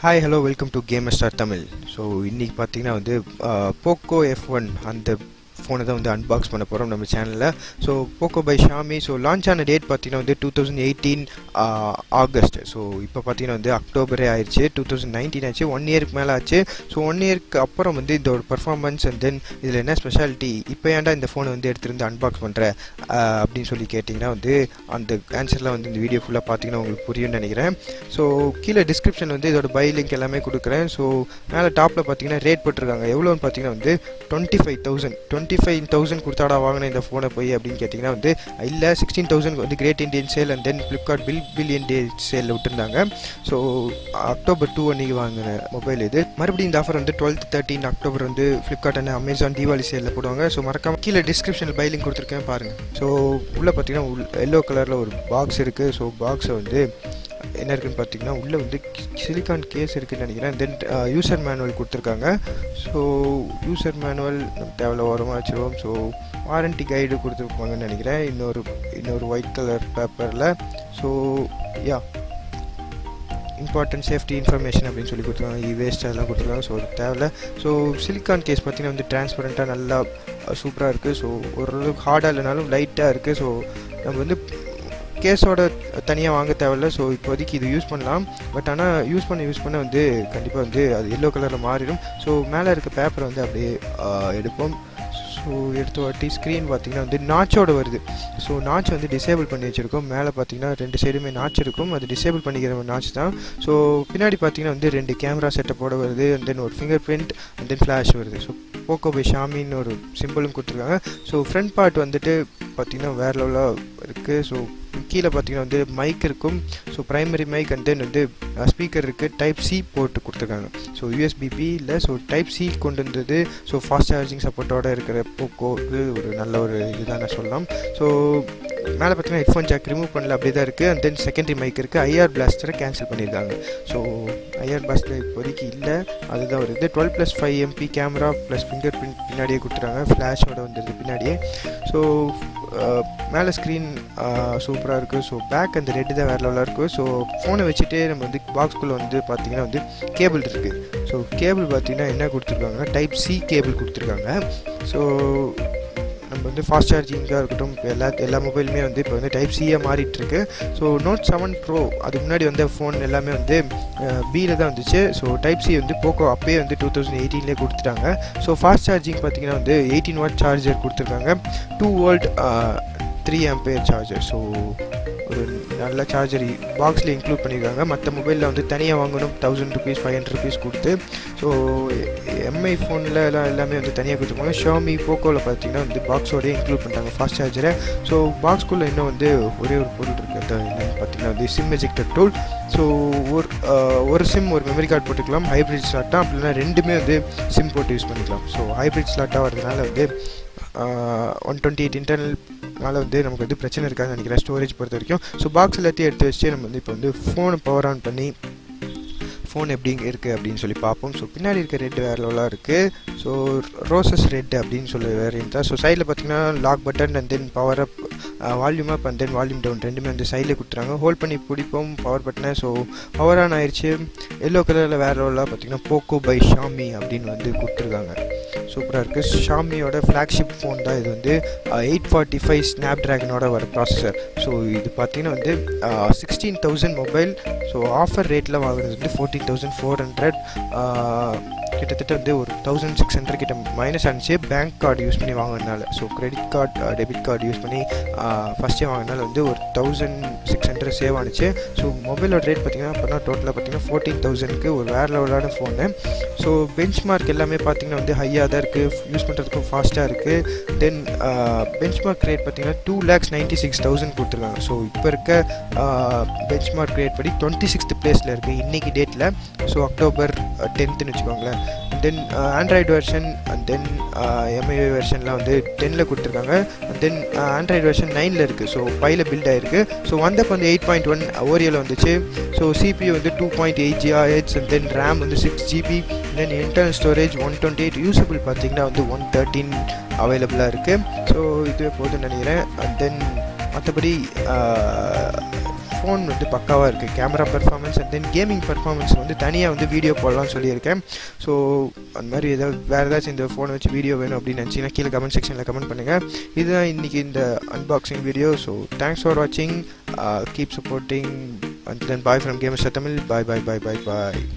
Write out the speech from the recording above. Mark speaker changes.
Speaker 1: hi hello welcome to game star Tamil so இன்றைக்கி பார்த்தீங்கன்னா வந்து போக்கோ எஃப் ஒன் அந்த ஃபோனை தான் வந்து அன்பாக்ஸ் பண்ண போகிறோம் நம்ம சேனலில் so Poco by Xiaomi so launch ஆன டேட் பார்த்தீங்கன்னா வந்து two thousand eighteen August so இப்போ பார்த்தீங்கன்னா வந்து அக்டோபரே ஆயிடுச்சு டூ தௌசண்ட் நைன்டீன் ஆச்சு ஒன் இயருக்கு மேலே ஆச்சு ஸோ ஒன் இயருக்கு அப்புறம் வந்து இதோட பர்ஃபார்மன்ஸ் அண்ட் தென் இதில் என்ன ஸ்பெஷாலிட்டி இப்போ ஏன்டா இந்த ஃபோனை வந்து எடுத்துருந்து அன்பாக்ஸ் பண்ணுற அப்படின்னு சொல்லி கேட்டிங்கன்னா வந்து அந்த ஆன்சர்லாம் வந்து இந்த வீடியோ ஃபுல்லாக பார்த்தீங்கன்னா உங்களுக்கு புரியும்னு நினைக்கிறேன் ஸோ கீழே டிஸ்கிரிப்ஷன் வந்து இதோட பை லிங்க் எல்லாமே கொடுக்குறேன் ஸோ மேலே டாப்பில் பார்த்தீங்கன்னா ரேட் போட்டிருக்காங்க எவ்வளோன்னு பார்த்தீங்கன்னா வந்து twenty five thousand twenty five thousand கொடுத்தாடா வாங்கின இந்த ஃபோனை போய் அப்படின்னு கேட்டிங்கன்னா வந்து இல்லை சிக்ஸ்டீன் தௌசண்ட் வந்து great Indian sale and then Flipkart big billion day சேலில் விட்டுருந்தாங்க ஸோ அக்டோபர் டூ அன்றைக்கி வாங்கின மொபைல் இது மறுபடியும் இந்த ஆஃபர் வந்து டுவெல்த் தேர்ட்டின் அக்டோபர் வந்து ஃப்ளிப்கார்ட் அண்ட் அமேசான் தீபாவளி சேலில் போடுவாங்க ஸோ மறக்காம கீழே டிஸ்கிரிப்ஷனில் பை லிங்க் கொடுத்துருக்கேன் பாருங்கள் ஸோ உள்ளே பார்த்தீங்கன்னா உள் எல்லோ கலரில் ஒரு பாக்ஸ் இருக்குது ஸோ பாக்ஸை வந்து என்ன இருக்குன்னு பார்த்தீங்கன்னா உள்ளே வந்து சிலிக்கான் கேஸ் இருக்குன்னு நினைக்கிறேன் தென் யூசர் மேனுவல் கொடுத்துருக்காங்க ஸோ யூசர் மேனுவல் நம்ம தேவையில்ல ஓரமாக வச்சுருவோம் ஸோ வாரண்டி கைடு கொடுத்துருப்பாங்கன்னு நினைக்கிறேன் இன்னொரு இன்னொரு ஒயிட் கலர் பேப்பரில் so yeah important safety information அப்படின்னு சொல்லி கொடுத்துருக்காங்க இ வேஸ்ட் அதெல்லாம் கொடுத்துருக்காங்க ஸோ அது தேவையில்ல ஸோ சிலிக்கான் கேஸ் பார்த்தீங்கன்னா வந்து டிரான்ஸ்பரண்ட்டாக நல்லா சூப்பராக இருக்குது ஸோ ஓரளவுக்கு ஹார்டாக இல்லைனாலும் லைட்டாக இருக்குது ஸோ நம்ம வந்து கேஸோட தனியாக வாங்க தேவையில்ல ஸோ இப்போதைக்கு இது யூஸ் பண்ணலாம் பட் ஆனால் யூஸ் பண்ண யூஸ் பண்ண வந்து கண்டிப்பாக வந்து அது எல்லோ கலரில் மாறிடும் ஸோ மேலே இருக்க பேப்பரை வந்து அப்படியே எடுப்போம் ஸோ எடுத்த வாட்டி ஸ்க்ரீன் பார்த்தீங்கன்னா வந்து நாச்சோட வருது ஸோ நாச் வந்து டிசேபிள் பண்ணி வச்சுருக்கோம் மேலே பார்த்தீங்கன்னா ரெண்டு சைடுமே நாச் இருக்கும் அது டிசேபிள் பண்ணிக்கிற நாச் தான் ஸோ பின்னாடி பார்த்தீங்கன்னா வந்து ரெண்டு கேமரா செட்டப்போட வருது அண்ட் தென் ஒரு finger print and then flash வருது ஸோ போக்கோ பை ஷாமின்னு ஒரு சிம்பிளும் கொடுத்துருக்காங்க ஸோ ஃப்ரண்ட் பார்ட் வந்துட்டு பார்த்தீங்கன்னா வேறு லெவலாக இருக்குது ஸோ கீழே பார்த்தீங்கன்னா வந்து மைக் இருக்கும் so primary mic and then வந்து ஸ்பீக்கர் இருக்குது டைப் சி போட்டு கொடுத்துருக்காங்க ஸோ யூஎஸ்பிபி இல்லை ஸோ டைப் சி கொண்டு வந்தது ஸோ ஃபாஸ்ட் சார்ஜிங் சப்போர்ட்டோட இருக்கிற போக்கோக்கு ஒரு நல்ல ஒரு இதுதான் நான் சொல்லலாம் ஸோ மேலே பார்த்தீங்கன்னா ஹெட்ஃபோன் ஜாக் ரிமூவ் பண்ணல அப்படியே தான் இருக்குது அண்ட் தென் செகண்டரி மைக் இருக்குது ஐஆர் பிளாஸ்டரை கேன்சல் பண்ணியிருக்காங்க ஸோ ஐஆர் பிளாஸ்டர் இப்போதைக்கு இல்லை அதுதான் வருது twelve plus five MP camera plus fingerprint பின்னாடியே கொடுத்துறாங்க ஃப்ளாஷோட வந்துடுது பின்னாடியே ஸோ மேலே ஸ்க்ரீன் சூப்பராக இருக்குது ஸோ பேக் அந்த ரெட்டு தான் வேறு லெவலாக இருக்குது ஸோ ஃபோனை வச்சுட்டு நம்ம வந்து பாக்ஸ்குள்ளே வந்து பார்த்திங்கன்னா வந்து கேபிள் இருக்குது ஸோ கேபிள் பார்த்திங்கன்னா என்ன கொடுத்துருக்காங்கன்னா டைப் சி கேபிள் கொடுத்துருக்காங்க ஸோ நம்ம வந்து ஃபாஸ்ட் சார்ஜிங்காக இருக்கட்டும் இப்போ எல்லா எல்லா மொபைலுமே வந்து இப்போ வந்து டைப் சியாக மாறிட்டுருக்கு ஸோ நோட் செவன் ப்ரோ அதுக்கு முன்னாடி வந்த ஃபோன் எல்லாமே வந்து பியில் தான் வந்துச்சு ஸோ டைப் சி வந்து போக்கோ அப்பயே வந்து டூ தௌசண்ட் எயிட்டீன்லேயே கொடுத்துட்டாங்க ஸோ ஃபாஸ்ட் சார்ஜிங் பார்த்தீங்கன்னா வந்து எயிட்டீன் வாட் சார்ஜர் கொடுத்துருக்காங்க two volt three ampere charger so ஒரு நல்ல சார்ஜர் பாக்ஸில் இன்க்ளூட் பண்ணியிருக்காங்க மற்ற மொபைலில் வந்து தனியாக வாங்கணும் thousand rupees five hundred rupees கொடுத்து ஸோ எம்ஐ ஃபோனில் எல்லாம் எல்லாமே வந்து தனியாக கொடுத்துருப்பாங்க ஷோமி போக்கோவில் பார்த்தீங்கன்னா வந்து பாக்ஸோடய இன்க்ளூட் பண்ணிட்டாங்க ஃபாஸ்ட் சார்ஜரை ஸோ பாக்ஸ்குள்ளே இன்னும் வந்து ஒரே ஒரு பொருள் இருக்குது அது என்னென்னு பார்த்தீங்கன்னா வந்து சிம் எஜெக்டர் டூல் ஸோ ஒரு ஒரு சிம் ஒரு மெமரி கார்டு போட்டுக்கலாம் ஹைப்ரிட் ஸ்லாட்டாக அப்படின்னா ரெண்டுமே வந்து சிம் போட்டு யூஸ் பண்ணிக்கலாம் ஸோ ஹைப்ரிட் ஸ்லாட்டாக வரதுனால வந்து ஒன் டுவெண்ட்டி எயிட் இன்டர்னல் வந்து நமக்கு வந்து பிரச்சனை இருக்காதுன்னு நினைக்கிறேன் ஸ்டோரேஜ் பொறுத்த வரைக்கும் ஸோ பாக்ஸ் எல்லாத்தையும் எடுத்து வச்சு நம்ம வந்து இப்போ வந்து ஃபோனை பவர் ஆன் பண்ணி ஃபோன் எப்படி இருக்குது அப்படின்னு சொல்லி பார்ப்போம் ஸோ பின்னாடி இருக்க ரெட் வேறு லெவலாக இருக்குது ஸோ ரோசஸ் ரெட் அப்படின்னு சொல்லி வேறு தான் ஸோ சைடில் பார்த்தீங்கன்னா lock button and then power up volume up and then volume down ரெண்டுமே வந்து சைடில் கொடுத்துறாங்க ஹோல்ட் பண்ணி பிடிப்போம் பவர் பட்டனை ஸோ பவர் ஆன் ஆயிடுச்சு எல்லோ கலரில் வேறு லெவலாக பார்த்தீங்கன்னா போக்கோ பை ஷாமி அப்படின்னு வந்து கொடுத்துருக்காங்க சூப்பராக இருக்குது ஷாமியோட ஃப்ளாக்ஷிப் ஃபோன் தான் இது வந்து எயிட் ஃபார்ட்டி ஃபைவ் ஸ்னாப் ட்ராகனோட வர ப்ராசஸர் ஸோ இது பார்த்தீங்கன்னா வந்து sixteen thousand mobile so offer ரேட்டில் வாங்குறது வந்து ஃபோர்டீன் தௌசண்ட் ஃபோர் ஹண்ட்ரட் கிட்டத்தட்ட வந்து ஒரு தௌசண்ட் சிக்ஸ் ஹண்ட்ரட் கிட்ட மைனஸ் ஆனிச்சு பேங்க் கார்டு யூஸ் பண்ணி வாங்கினால so credit card debit card use பண்ணி ஃபஸ்ட்டே வாங்கினால வந்து ஒரு தௌசண்ட் சிக்ஸ் ஹண்ட்ரட் சேவ் ஆனிச்சு ஸோ மொபைலோட ரேட் பார்த்திங்கன்னா அப்போனா டோட்டலாக பார்த்தீங்கன்னா ஃபோர்டீன் தௌசண்ட்க்கு ஒரு வேறு லெவலான ஃபோனு ஸோ பெஞ்ச் மார்க் எல்லாமே பார்த்திங்கன்னா வந்து ஹையாக தான் இருக்குது யூஸ் பண்ணுறதுக்கும் ஃபாஸ்ட்டாக இருக்குது தென் பெஞ்ச் மார்க் ரேட் பார்த்திங்கன்னா two lakhs ninety six thousand கொடுத்துருக்காங்க ஸோ இப்போ இருக்க பெஞ்ச் மார்க் ரேட் படி டுவெண்ட்டி சிக்ஸ்த் பிளேஸில் இருக்குது இன்றைக்கி டேட்டில் ஸோ அக்டோபர் டென்த்துன்னு வச்சுக்கோங்களேன் then Android version and then MI வெர்ஷன்லாம் வந்து டெனில் கொடுத்துருக்காங்க அண்ட் தென் ஆண்ட்ராய்டு வெர்ஷன் நைனில் இருக்குது ஸோ ஃபைவ்ல பில்ட் ஆகிருக்கு ஸோ வந்தப்போ வந்து எயிட் பாயிண்ட் ஒன் ஓரியோவில் வந்துச்சு ஸோ சிபி வந்து two point eight GHz and then RAM வந்து six GB then internal storage one twenty eight usable பார்த்தீங்கன்னா வந்து ஒன் தேர்ட்டின் அவைலபிளாக இருக்குது ஸோ இதுவே போதும்னு நினைக்கிறேன் அண்ட் தென் மற்றபடி ஃபோன் வந்து பக்காவாக இருக்குது camera performance and then gaming performance வந்து தனியாக வந்து வீடியோ போடலாம்னு சொல்லியிருக்கேன் ஸோ அந்த மாதிரி ஏதாவது வேறு ஏதாச்சும் இந்த ஃபோனை வச்சு வீடியோ வேணும் அப்படின்னு நினச்சிங்கன்னா கீழே கமெண்ட் செக்ஷனில் கமெண்ட் பண்ணுங்கள் இதுதான் இன்றைக்கி இந்த unboxing video so thanks for வாட்சிங் keep supporting and then bye from gamers Tamil bye bye bye bye bye